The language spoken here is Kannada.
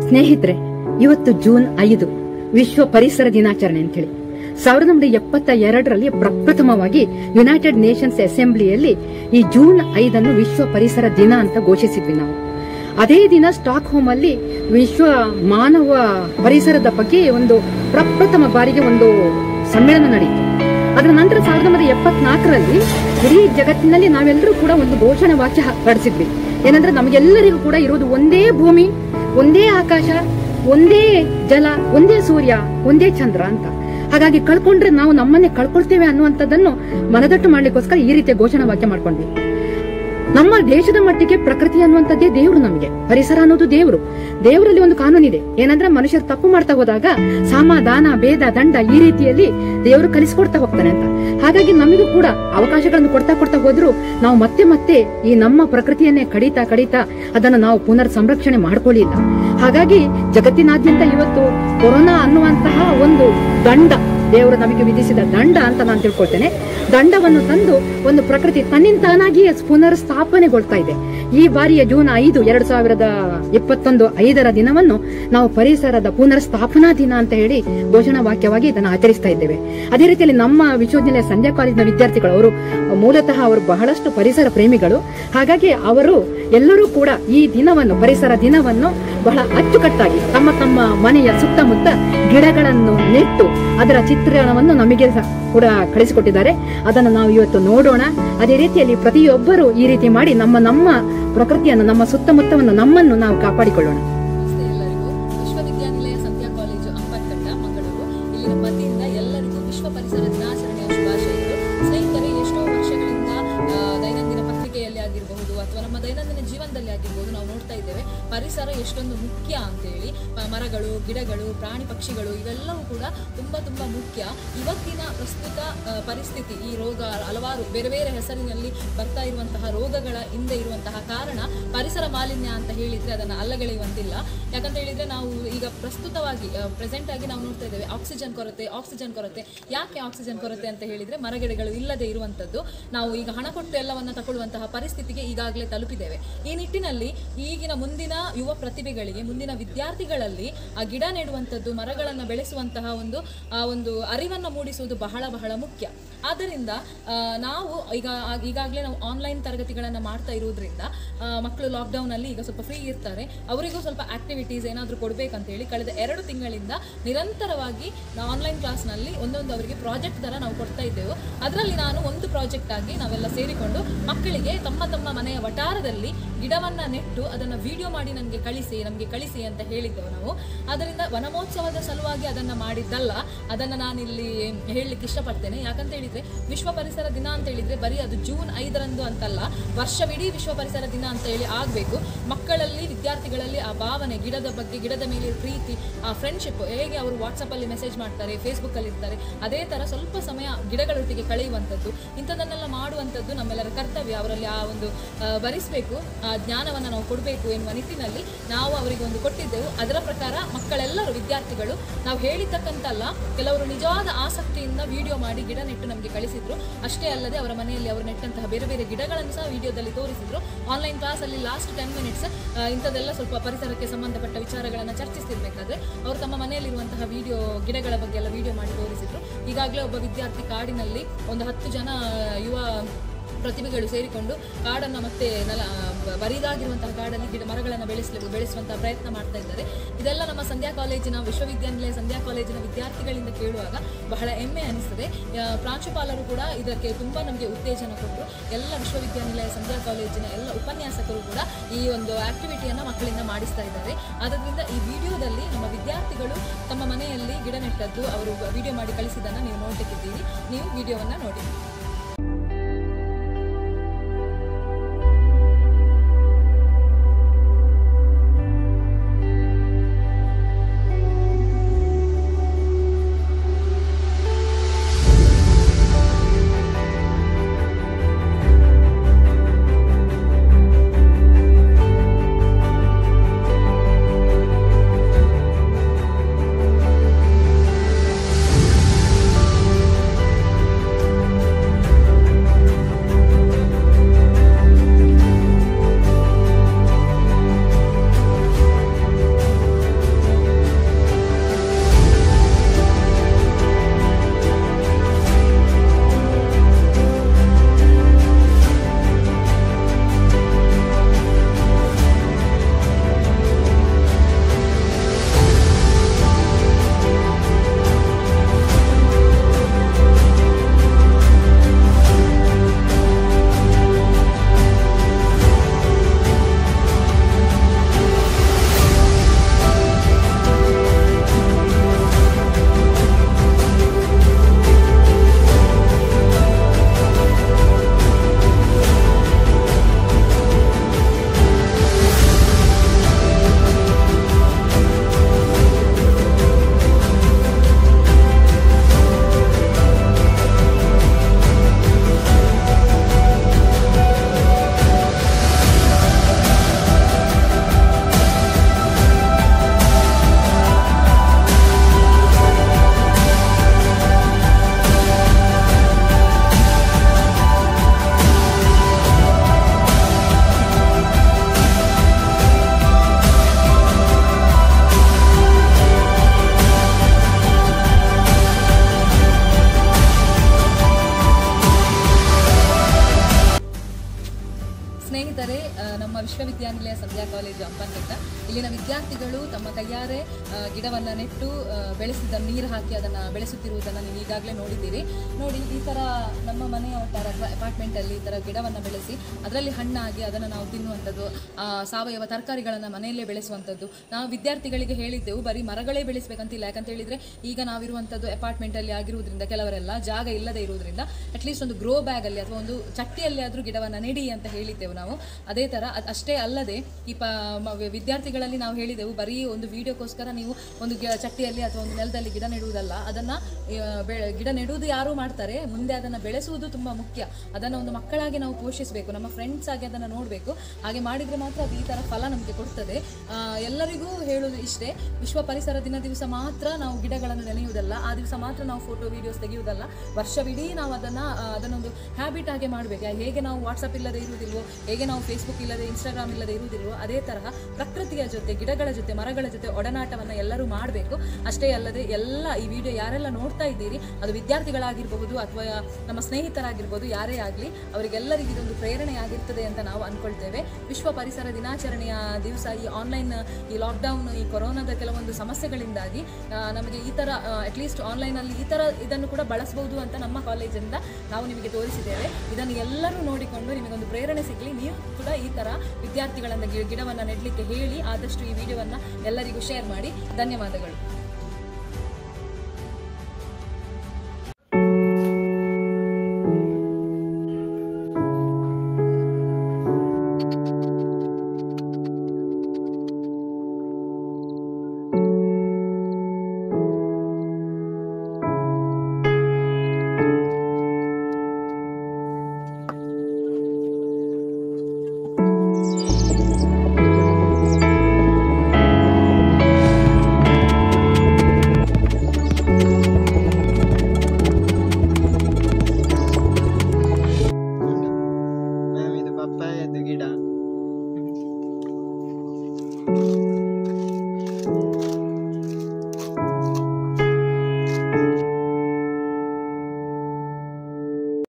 ಸ್ನೇಹಿತರೆ ಇವತ್ತು ಜೂನ್ ಐದು ವಿಶ್ವ ಪರಿಸರ ದಿನಾಚರಣೆ ಅಂತ ಹೇಳಿ ಸಾವಿರದ ಒಂಬೈನೂರ ಎಪ್ಪತ್ತ ಎರಡರಲ್ಲಿ ಪ್ರಪ್ರಥಮವಾಗಿ ಯುನೈಟೆಡ್ ನೇಷನ್ಸ್ ಅಸೆಂಬ್ಲಿಯಲ್ಲಿ ಈ ಜೂನ್ ಐದನ್ನು ವಿಶ್ವ ಪರಿಸರ ದಿನ ಅಂತ ಘೋಷಿಸಿದ್ವಿ ನಾವು ಅದೇ ದಿನ ಸ್ಟಾಕ್ ಹೋಮ್ ಅಲ್ಲಿ ವಿಶ್ವ ಮಾನವ ಪರಿಸರದ ಬಗ್ಗೆ ಒಂದು ಪ್ರಪ್ರಥಮ ಬಾರಿಗೆ ಒಂದು ಸಮ್ಮೇಳನ ನಡೆಯಿತು ಅದರ ನಂತರ ಸಾವಿರದ ಒಂಬೈನೂರ ಎಪ್ಪತ್ನಾಲ್ಕರಲ್ಲಿ ಇಡೀ ಜಗತ್ತಿನಲ್ಲಿ ನಾವೆಲ್ಲರೂ ಕೂಡ ಒಂದು ಘೋಷಣೆ ವಾಕ್ಯ ಹೊರಡಿಸಿದ್ವಿ ಏನಂದ್ರೆ ನಮಗೆಲ್ಲರಿಗೂ ಕೂಡ ಇರುವುದು ಒಂದೇ ಭೂಮಿ ಒಂದೇ ಆಕಾಶ ಒಂದೇ ಜಲ ಒಂದೇ ಸೂರ್ಯ ಒಂದೇ ಚಂದ್ರ ಅಂತ ಹಾಗಾಗಿ ಕಳ್ಕೊಂಡ್ರೆ ನಾವು ನಮ್ಮನ್ನೇ ಕಳ್ಕೊಳ್ತೇವೆ ಅನ್ನುವಂಥದ್ದನ್ನು ಮನದಟ್ಟು ಮಾಡ್ಲಿಕ್ಕೋಸ್ಕರ ಈ ರೀತಿಯ ಘೋಷಣಾ ವಾಕ್ಯ ಮಾಡ್ಕೊಂಡ್ವಿ ನಮ್ಮ ದೇಶದ ಮಟ್ಟಿಗೆ ಪ್ರಕೃತಿ ಅನ್ನುವಂಥದ್ದೇ ದೇವರು ನಮಗೆ ಪರಿಸರ ಅನ್ನೋದು ದೇವರು ದೇವರಲ್ಲಿ ಒಂದು ಕಾನೂನಿದೆ ಏನಂದ್ರೆ ಮನುಷ್ಯರು ತಪ್ಪು ಮಾಡ್ತಾ ಹೋದಾಗ ಸಾಮ ದಾನ ಭೇದ ದಂಡ ಈ ರೀತಿಯಲ್ಲಿ ದೇವರು ಕಲಿಸ್ಕೊಡ್ತಾ ಹೋಗ್ತಾನೆ ಅಂತ ಹಾಗಾಗಿ ನಮಗೂ ಕೂಡ ಅವಕಾಶಗಳನ್ನು ಕೊಡ್ತಾ ಕೊಡ್ತಾ ಹೋದ್ರು ನಾವು ಮತ್ತೆ ಮತ್ತೆ ಈ ನಮ್ಮ ಪ್ರಕೃತಿಯನ್ನೇ ಕಡಿತಾ ಕಡಿತಾ ಅದನ್ನು ನಾವು ಪುನರ್ ಸಂರಕ್ಷಣೆ ಮಾಡ್ಕೊಳ್ಳಿಲ್ಲ ಹಾಗಾಗಿ ಜಗತ್ತಿನಾದ್ಯಂತ ಇವತ್ತು ಕೊರೋನಾ ಅನ್ನುವಂತಹ ಒಂದು ದಂಡ ದೇವರು ನಮಗೆ ವಿಧಿಸಿದ ದಂಡ ಅಂತ ನಾನು ತಿಳ್ಕೊಳ್ತೇನೆ ದಂಡವನ್ನು ತಂದು ಒಂದು ಪ್ರಕೃತಿ ತನ್ನಿಂತಾನಾಗಿಯೇ ಪುನರ್ ಸ್ಥಾಪನೆಗೊಳ್ತಾ ಇದೆ ಈ ಬಾರಿಯ ಜೂನ್ ಐದು ಎರಡ್ ಸಾವಿರದ ಇಪ್ಪತ್ತೊಂದು ಐದರ ದಿನವನ್ನು ನಾವು ಪರಿಸರದ ಪುನರ್ ಸ್ಥಾಪನಾ ದಿನ ಅಂತ ಹೇಳಿ ಘೋಷಣಾ ವಾಕ್ಯವಾಗಿ ಇದನ್ನು ಆಚರಿಸ್ತಾ ಇದ್ದೇವೆ ಅದೇ ರೀತಿಯಲ್ಲಿ ನಮ್ಮ ವಿಶ್ವವಿದ್ಯಾಲಯ ಸಂಧ್ಯಾ ಕಾಲೇಜಿನ ವಿದ್ಯಾರ್ಥಿಗಳು ಅವರು ಮೂಲತಃ ಅವರು ಬಹಳಷ್ಟು ಪರಿಸರ ಪ್ರೇಮಿಗಳು ಹಾಗಾಗಿ ಅವರು ಎಲ್ಲರೂ ಕೂಡ ಈ ದಿನವನ್ನು ಪರಿಸರ ದಿನವನ್ನು ಬಹಳ ಅಚ್ಚುಕಟ್ಟಾಗಿ ತಮ್ಮ ತಮ್ಮ ಮನೆಯ ಸುತ್ತಮುತ್ತ ಗಿಡಗಳನ್ನು ನೆಟ್ಟು ಅದರ ಚಿತ್ರಣವನ್ನು ನಮಗೆ ಸಹ ಕೂಡ ಕಳಿಸಿಕೊಟ್ಟಿದ್ದಾರೆ ಅದನ್ನು ನಾವು ಇವತ್ತು ನೋಡೋಣ ಅದೇ ರೀತಿಯಲ್ಲಿ ಪ್ರತಿಯೊಬ್ಬರು ಈ ರೀತಿ ಮಾಡಿ ನಮ್ಮ ನಮ್ಮ ಪ್ರಕೃತಿಯನ್ನು ನಮ್ಮ ಸುತ್ತಮುತ್ತವನ್ನು ನಮ್ಮನ್ನು ನಾವು ಕಾಪಾಡಿಕೊಳ್ಳೋಣ ನಮಸ್ತೆ ಎಲ್ಲರಿಗೂ ವಿಶ್ವವಿದ್ಯಾನಿಲಯ ಸಂಧ್ಯಾ ಕಾಲೇಜು ಅಂಪತ್ಕಟ್ಟ ಮಂಗಳೂರು ಇಲ್ಲಿನ ವತಿಯಿಂದ ಎಲ್ಲರಿಗೂ ವಿಶ್ವ ಪರಿಸರ ದಿನಾಚರಣೆಯ ಶುಭಾಶಯಗಳು ಸ್ನೇಹಿತರೆ ಎಷ್ಟೋ ವರ್ಷಗಳಿಂದ ಆ, ದೈನಂದಿನ ಪತ್ರಿಕೆಯಲ್ಲಿ ಆಗಿರಬಹುದು ಅಥವಾ ನಮ್ಮ ದೈನಂದಿನ ಜೀವನದಲ್ಲಿ ಆಗಿರಬಹುದು ನಾವು ನೋಡ್ತಾ ಇದ್ದೇವೆ ಪರಿಸರ ಎಷ್ಟೊಂದು ಮುಖ್ಯ ಅಂತೇಳಿ ಆ, ಮರಗಳು ಗಿಡಗಳು ಪ್ರಾಣಿ ಪಕ್ಷಿಗಳು ಇವೆಲ್ಲವೂ ಕೂಡ ತುಂಬಾ ತುಂಬಾ ಮುಖ್ಯ ಇವತ್ತಿನ ಪ್ರಸ್ತುತ ಆ, ಪರಿಸ್ಥಿತಿ ಈ ರೋಗ ಹಲವಾರು ಬೇರೆ ಬೇರೆ ಹೆಸರಿನಲ್ಲಿ ಬರ್ತಾ ಇರುವಂತಹ ರೋಗಗಳ ಹಿಂದೆ ಇರುವಂತಹ ಕಾರಣ ಪರಿಸರ ಮಾಲಿನ್ಯ ಅಂತ ಹೇಳಿದ್ರೆ ಅದನ್ನು ಅಲ್ಲಗಳೆಯುವಂತಿಲ್ಲ ಯಾಕಂತ ಹೇಳಿದ್ರೆ ನಾವು ಈಗ ಪ್ರಸ್ತುತವಾಗಿ ಪ್ರೆಸೆಂಟ್ ಆಗಿ ನಾವು ನೋಡ್ತಾ ಇದ್ದೇವೆ ಆಕ್ಸಿಜನ್ ಕೊರತೆ ಆಕ್ಸಿಜನ್ ಕೊರತೆ ಯಾಕೆ ಆಕ್ಸಿಜನ್ ಕೊರತೆ ಅಂತ ಹೇಳಿದ್ರೆ ಮರಗಿಡಗಳು ಇಲ್ಲದೆ ಇರುವಂತದ್ದು ನಾವು ಈಗ ಹಣ ಕೊಟ್ಟು ಎಲ್ಲವನ್ನ ತಗೊಳ್ಳುವಂತಹ ಪರಿಸ್ಥಿತಿಗೆ ಈಗಾಗಲೇ ತಲುಪಿದ್ದೇವೆ ಈ ನಿಟ್ಟಿನಲ್ಲಿ ಈಗಿನ ಮುಂದಿನ ಯುವ ಪ್ರತಿಭೆಗಳಿಗೆ ಮುಂದಿನ ವಿದ್ಯಾರ್ಥಿಗಳಲ್ಲಿ ಆ ಗಿಡ ನೆಡುವಂಥದ್ದು ಮರಗಳನ್ನು ಬೆಳೆಸುವಂತಹ ಒಂದು ಆ ಒಂದು ಅರಿವನ್ನು ಮೂಡಿಸುವುದು ಬಹಳ ಬಹಳ ಮುಖ್ಯ ಆದ್ದರಿಂದ ಆ, ನಾವು ಈಗ ಈಗಾಗಲೇ ನಾವು ಆನ್ಲೈನ್ ತರಗತಿಗಳನ್ನು ಮಾಡ್ತಾ ಇರುವುದರಿಂದ ಆ, ಮಕ್ಕಳು ಲಾಕ್ಡೌನಲ್ಲಿ ಈಗ ಸ್ವಲ್ಪ ಫ್ರೀ ಇರ್ತಾರೆ ಅವರಿಗೂ ಸ್ವಲ್ಪ ಆಕ್ಟಿವಿಟೀಸ್ ಏನಾದರೂ ಕೊಡಬೇಕಂತ ಹೇಳಿ ಕಳೆದ ಎರಡು ತಿಂಗಳಿಂದ ನಿರಂತರವಾಗಿ ನಾವು ಆನ್ಲೈನ್ ಕ್ಲಾಸ್ನಲ್ಲಿ ಒಂದೊಂದು ಅವರಿಗೆ ಪ್ರಾಜೆಕ್ಟ್ ಥರ ನಾವು ಕೊಡ್ತಾ ಇದ್ದೆವು ಅದರಲ್ಲಿ ನಾನು ಒಂದು ಪ್ರಾಜೆಕ್ಟ್ ಆಗಿ ನಾವೆಲ್ಲ ಸೇರಿಕೊಂಡು ಮಕ್ಕಳಿಗೆ ತಮ್ಮ ತಮ್ಮ ಮನೆಯ ವಟಾರದಲ್ಲಿ ಗಿಡವನ್ನ ನೆಟ್ಟು ಅದನ್ನು ವಿಡಿಯೋ ಮಾಡಿ ನನಗೆ ಕಳಿಸಿ ನಮಗೆ ಕಳಿಸಿ ಅಂತ ಹೇಳಿದ್ದೆವು ನಾವು ಅದರಿಂದ ವನಮಹೋತ್ಸವದ ಸಲುವಾಗಿ ಅದನ್ನ ಮಾಡಿದ್ದಲ್ಲ ಅದನ್ನ ನಾನಿಲ್ಲಿ ಹೇಳಲಿಕ್ಕೆ ಇಷ್ಟಪಡ್ತೇನೆ ಯಾಕಂತ ಹೇಳಿದ್ರೆ ವಿಶ್ವ ಪರಿಸರ ದಿನ ಅಂತ ಹೇಳಿದ್ರೆ ಬರೀ ಅದು ಜೂನ್ ಐದರಂದು ಅಂತಲ್ಲ ವರ್ಷವಿಡೀ ವಿಶ್ವ ಪರಿಸರ ದಿನ ಅಂತ ಹೇಳಿ ಆಗಬೇಕು ಮಕ್ಕಳಲ್ಲಿ ವಿದ್ಯಾರ್ಥಿಗಳಲ್ಲಿ ಆ ಭಾವನೆ ಗಿಡದ ಬಗ್ಗೆ ಗಿಡದ ಮೇಲೆ ಪ್ರೀತಿ ಆ ಫ್ರೆಂಡ್ಶಿಪ್ ಹೇಗೆ ಅವರು ವಾಟ್ಸಪ್ಪಲ್ಲಿ ಮೆಸೇಜ್ ಮಾಡ್ತಾರೆ ಫೇಸ್ಬುಕ್ಕಲ್ಲಿ ಇರ್ತಾರೆ ಅದೇ ಥರ ಸ್ವಲ್ಪ ಸಮಯ ಗಿಡಗಳೊಟ್ಟಿಗೆ ಕಳೆಯುವಂಥದ್ದು ಇಂಥದನ್ನೆಲ್ಲ ಮಾಡುವಂಥದ್ದು ನಮ್ಮೆಲ್ಲರ ಕರ್ತವ್ಯ ಅವರಲ್ಲಿ ಆ ಒಂದು ಆ, ಭರಿಸಬೇಕು ಆ ಜ್ಞಾನವನ್ನು ನಾವು ಕೊಡಬೇಕು ಎನ್ನುವ ನಿಟ್ಟಿನಲ್ಲಿ ನಾವು ಅವರಿಗೆ ಒಂದು ಕೊಟ್ಟಿದ್ದೆವು ಅದರ ಪ್ರಕಾರ ಮಕ್ಕಳೆಲ್ಲರೂ ವಿದ್ಯಾರ್ಥಿಗಳು ನಾವು ಹೇಳಿದ್ದಕ್ಕಂತಲ್ಲ ಕೆಲವರು ನಿಜವಾದ ಆಸಕ್ತಿಯಿಂದ ವಿಡಿಯೋ ಮಾಡಿ ಗಿಡ ನೆಟ್ಟು ನಮಗೆ ಕಳಿಸಿದ್ರು ಅಷ್ಟೇ ಅಲ್ಲದೆ ಅವರ ಮನೆಯಲ್ಲಿ ಅವರು ನೆಟ್ಟಂತಹ ಬೇರೆ ಬೇರೆ ಗಿಡಗಳನ್ನು ಸಹ ವಿಡಿಯೋದಲ್ಲಿ ತೋರಿಸಿದ್ರು ಆನ್ಲೈನ್ ಕ್ಲಾಸಲ್ಲಿ ಲಾಸ್ಟ್ ಟೆನ್ ಮಿನಿಟ್ಸ್ ಇಂಥದ್ದೆಲ್ಲ ಸ್ವಲ್ಪ ಪರಿಸರಕ್ಕೆ ಸಂಬಂಧಪಟ್ಟ ವಿಚಾರಗಳನ್ನು ಚರ್ಚಿಸ್ತಿರ್ಬೇಕಾದ್ರೆ ಅವರು ತಮ್ಮ ಮನೆಯಲ್ಲಿರುವಂತಹ ವಿಡಿಯೋ ಗಿಡಗಳ ಬಗ್ಗೆ ಎಲ್ಲ ವಿಡಿಯೋ ಮಾಡಿ ತೋರಿಸಿದ್ರು ಈಗಾಗಲೇ ಒಬ್ಬ ವಿದ್ಯಾರ್ಥಿ ಕಾಡಿನಲ್ಲಿ ಒಂದು ಹತ್ತು ಜನ ಯುವ ಪ್ರತಿಭೆಗಳು ಸೇರಿಕೊಂಡು ಕಾಡನ್ನು ಮತ್ತೆ ನೆಲ ಬ- ಬರಿದಾಗಿರುವಂತಹ ಕಾಡಲ್ಲಿ ಗಿಡ ಮರಗಳನ್ನು ಬೆಳೆಸಲು ಬೆಳೆಸುವಂತಹ ಪ್ರಯತ್ನ ಮಾಡ್ತಾ ಇದ್ದಾರೆ ಇದೆಲ್ಲ ನಮ್ಮ ಸಂಧ್ಯಾ ಕಾಲೇಜಿನ ವಿಶ್ವವಿದ್ಯಾನಿಲಯ ಸಂಧ್ಯಾ ಕಾಲೇಜಿನ ವಿದ್ಯಾರ್ಥಿಗಳಿಂದ ಕೇಳುವಾಗ ಬಹಳ ಹೆಮ್ಮೆ ಅನಿಸ್ತದೆ ಆ, ಪ್ರಾಂಶುಪಾಲರು ಕೂಡ ಇದಕ್ಕೆ ತುಂಬ ನಮಗೆ ಉತ್ತೇಜನ ಕೊಟ್ಟರು ಎಲ್ಲ ವಿಶ್ವವಿದ್ಯಾನಿಲಯ ಸಂಧ್ಯಾ ಕಾಲೇಜಿನ ಎಲ್ಲ ಉಪನ್ಯಾಸಕರು ಕೂಡ ಈ ಒಂದು ಆಕ್ಟಿವಿಟಿಯನ್ನು ಮಕ್ಕಳಿಂದ ಮಾಡಿಸ್ತಾ ಇದ್ದಾರೆ ಆದ್ದರಿಂದ ಈ ವಿಡಿಯೋದಲ್ಲಿ ನಮ್ಮ ವಿದ್ಯಾರ್ಥಿಗಳು ತಮ್ಮ ಮನೆಯಲ್ಲಿ ಗಿಡ ನೆಟ್ಟದ್ದು ಅವರು ವಿಡಿಯೋ ಮಾಡಿ ಕಳಿಸಿದ್ದನ್ನು ನೀವು ನೋಡಲಿಕ್ಕಿದ್ದೀರಿ ನೀವು ವಿಡಿಯೋವನ್ನು ನೋಡಿ ನಮ್ಮ ವಿಶ್ವವಿದ್ಯಾನಿಲಯ ಸಂಧ್ಯಾ ಕಾಲೇಜು ಹಂಪನಘಟ್ಟ ಇಲ್ಲಿನ ವಿದ್ಯಾರ್ಥಿಗಳು ತಮ್ಮ ಕೈಯಾರೆ ಆ, ಗಿಡವನ್ನ ನೆಟ್ಟು ಆ, ಬೆಳೆಸಿದ ನೀರು ಹಾಕಿ ಅದನ್ನ ಬೆಳೆಸುತ್ತಿರುವುದನ್ನು ನೀವು ಈಗಾಗಲೇ ನೋಡಿದ್ದೀರಿ ನೋಡಿ ಈ ತರ ನಮ್ಮ ಮನೆಯ ಒಟ್ಟಾರೆ ಅಥವಾ ಅಪಾರ್ಟ್ಮೆಂಟ್ ಅಲ್ಲಿ ಈ ತರ ಗಿಡವನ್ನ ಬೆಳೆಸಿ ಅದರಲ್ಲಿ ಹಣ್ಣಾಗಿ ಅದನ್ನು ನಾವು ತಿನ್ನುವಂಥದ್ದು ಆ, ಸಾವಯವ ತರಕಾರಿಗಳನ್ನು ಮನೆಯಲ್ಲೇ ಬೆಳೆಸುವಂಥದ್ದು ನಾವು ವಿದ್ಯಾರ್ಥಿಗಳಿಗೆ ಹೇಳಿದ್ದೆವು ಬರೀ ಮರಗಳೇ ಬೆಳೆಸಬೇಕಂತಿಲ್ಲ ಯಾಕಂತ ಹೇಳಿದ್ರೆ ಈಗ ನಾವಿರುವಂಥದ್ದು ಅಪಾರ್ಟ್ಮೆಂಟ್ ಅಲ್ಲಿ ಆಗಿರುವುದರಿಂದ ಕೆಲವರೆಲ್ಲ ಜಾಗ ಇಲ್ಲದೆ ಇರುವುದರಿಂದ ಅಟ್ಲೀಸ್ಟ್ ಒಂದು ಗ್ರೋ ಬ್ಯಾಗ್ ಅಲ್ಲಿ ಅಥವಾ ಒಂದು ಚಟ್ಟಿಯಲ್ಲಿ ಆದ್ರೂ ಗಿಡವನ್ನ ನೆಡಿ ಅಂತ ಹೇಳಿದ್ದೆವು ನಾವು ಅದೇ ತರ ಅದ್- ಅಷ್ಟೇ ಅಲ್ಲದೆ ಈ ಪ ಮ- ವಿದ್ಯಾರ್ಥಿಗಳಲ್ಲಿ ನಾವು ಹೇಳಿದೆವು ಬರೀ ಒಂದು ವಿಡಿಯೋಕ್ಕೋಸ್ಕರ ನೀವು ಒಂದು ಗಿ- ಚಟ್ಟಿಯಲ್ಲಿ ಅಥವಾ ಒಂದು ನೆಲದಲ್ಲಿ ಗಿಡ ನೆಡುವುದಲ್ಲ ಅದನ್ನ ಆ, ಬೆ- ಗಿಡ ನೆಡುವುದು ಯಾರು ಮಾಡ್ತಾರೆ ಮುಂದೆ ಅದನ್ನ ಬೆಳೆಸುವುದು ತುಂಬಾ ಮುಖ್ಯ ಅದನ್ನ ಒಂದು ಮಕ್ಕಳಾಗಿ ನಾವು ಪೋಷಿಸಬೇಕು ನಮ್ಮ ಫ್ರೆಂಡ್ಸ್ ಆಗಿ ಅದನ್ನ ನೋಡಬೇಕು ಹಾಗೆ ಮಾಡಿದ್ರೆ ಮಾತ್ರ ಅದು ಈ ತರ ಫಲ ನಮಗೆ ಕೊಡ್ತದೆ ಆ, ಎಲ್ಲರಿಗೂ ಹೇಳುವುದು ಇಷ್ಟೇ ವಿಶ್ವ ಪರಿಸರ ದಿನ ದಿವಸ ಮಾತ್ರ ನಾವು ಗಿಡಗಳನ್ನು ನೆನೆಯುವುದಲ್ಲ ಆ ದಿವಸ ಮಾತ್ರ ನಾವು ಫೋಟೋ ವಿಡಿಯೋಸ್ ತೆಗೆಯುವುದಲ್ಲ ವರ್ಷವಿಡೀ ನಾವು ಅದನ್ನ ಆ, ಅದನ್ನೊಂದು ಹ್ಯಾಬಿಟ್ ಆಗಿ ಮಾಡಬೇಕು ಹೇಗೆ ನಾವು ವಾಟ್ಸಪ್ ಇಲ್ಲದೆ ಇರುವುದಿಲ್ವೋ ಹೇಗೆ ನಾವು ಫೇಸ್ಬುಕ್ ಇಲ್ಲದೆ ಇನ್ಸ್ಟಾಗ್ರಾಮ್ ಇಲ್ಲದೆ ಇರುವುದಿಲ್ವೋ ಅದೇ ತರಹ ಪ್ರಕೃತಿಯ ಜೊತೆ ಗಿಡಗಳ ಜೊತೆ ಮರಗಳ ಜೊತೆ ಒಡನಾಟವನ್ನ ಎಲ್ಲರೂ ಮಾಡಬೇಕು ಅಷ್ಟೇ ಅಲ್ಲದೆ ಎಲ್ಲ ಈ ವಿಡಿಯೋ ಯಾರೆಲ್ಲ ನೋಡ್ತಾ ಇದ್ದೀರಿ ಅದು ವಿದ್ಯಾರ್ಥಿಗಳಾಗಿರಬಹುದು ಅಥವಾ ನಮ್ಮ ಸ್ನೇಹಿತರಾಗಿರ್ಬೋದು ಯಾರೇ ಆಗಲಿ ಅವರಿಗೆಲ್ಲರಿಗೂ ಇದೊಂದು ಪ್ರೇರಣೆಯಾಗಿರ್ತದೆ ಅಂತ ನಾವು ಅನ್ಕೊಳ್ತೇವೆ ವಿಶ್ವ ಪರಿಸರ ದಿನಾಚರಣೆಯ ದಿವಸ ಈ ಆನ್ಲೈನ್ ಈ ಲಾಕ್ಡೌನ್ ಈ ಕೊರೋನಾದ ಕೆಲವೊಂದು ಸಮಸ್ಯೆಗಳಿಂದಾಗಿ ಆ, ನಮಗೆ ಈ ಥರ ಅಟ್ಲೀಸ್ಟ್ ಆನ್ಲೈನಲ್ಲಿ ಈ ಥರ ಇದನ್ನು ಕೂಡ ಬಳಸಬಹುದು ಅಂತ ನಮ್ಮ ಕಾಲೇಜಿಂದ ನಾವು ನಿಮಗೆ ತೋರಿಸಿದ್ದೇವೆ ಇದನ್ನು ಎಲ್ಲರೂ ನೋಡಿಕೊಂಡು ನಿಮಗೊಂದು ಪ್ರೇರಣೆ ಸಿಗಲಿ ನೀವು ಕೂಡ ಈ ಥರ ವಿದ್ಯಾರ್ಥಿಗಳಿಂದ ಗಿ- ಗಿಡವನ್ನು ನೆಡಲಿಕ್ಕೆ ಹೇಳಿ ಆದಷ್ಟು ಈ ವಿಡಿಯೋವನ್ನು ಎಲ್ಲರಿಗೂ ಶೇರ್ ಮಾಡಿ ಧನ್ಯವಾದಗಳು